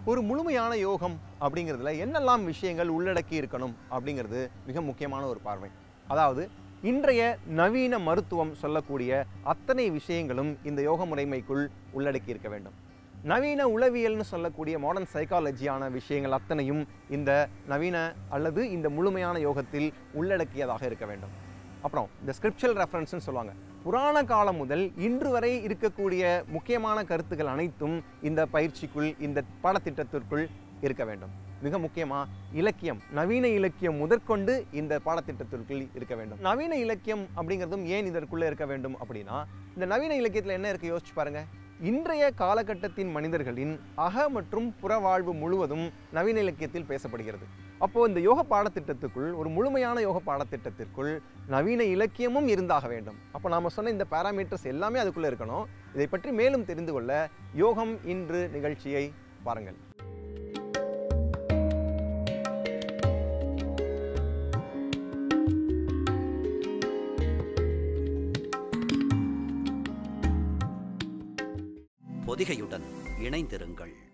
ஒரு முழுமையான யோகம் அப்படிங்கிறதுல என்னெல்லாம் விஷயங்கள் உள்ளடக்கி இருக்கணும் அப்படிங்கிறது மிக முக்கியமான ஒரு பார்வை அதாவது இன்றைய நவீன மருத்துவம் சொல்லக்கூடிய அத்தனை விஷயங்களும் இந்த யோக முறைமைக்குள் உள்ளடக்கி இருக்க வேண்டும் நவீன உளவியல்னு சொல்லக்கூடிய மாடர்ன் சைக்காலஜியான விஷயங்கள் அத்தனையும் இந்த நவீன அல்லது இந்த முழுமையான யோகத்தில் உள்ளடக்கியதாக இருக்க வேண்டும் அப்புறம் இந்த ஸ்கிரிப்சுவல் ரெஃபரன்ஸ்னு சொல்லுவாங்க புராண காலம் முதல் இன்று வரை இருக்கக்கூடிய முக்கியமான கருத்துக்கள் அனைத்தும் இந்த பயிற்சிக்குள் இந்த பாடத்திட்டத்திற்குள் இருக்க வேண்டும் மிக முக்கியமா இலக்கியம் நவீன இலக்கியம் முதற்கொண்டு இந்த பாடத்திட்டத்திற்குள் இருக்க வேண்டும் நவீன இலக்கியம் அப்படிங்கிறதும் ஏன் இதற்குள்ள இருக்க வேண்டும் அப்படின்னா இந்த நவீன இலக்கியத்தில் என்ன இருக்கு யோசிச்சு பாருங்க இன்றைய காலகட்டத்தின் மனிதர்களின் அக மற்றும் புற வாழ்வு முழுவதும் நவீன இலக்கியத்தில் பேசப்படுகிறது அப்போ இந்த யோக பாடத்திட்டத்துக்குள் ஒரு முழுமையான யோக பாடத்திட்டத்திற்குள் நவீன இலக்கியமும் இருந்தாக வேண்டும் அப்போ நாம சொன்ன இந்த பாராமீட்டர்ஸ் எல்லாமே அதுக்குள்ள இருக்கணும் இதை பற்றி மேலும் தெரிந்து கொள்ள யோகம் இன்று நிகழ்ச்சியை பாருங்கள் பொதிகையுடன் இணைந்திருங்கள்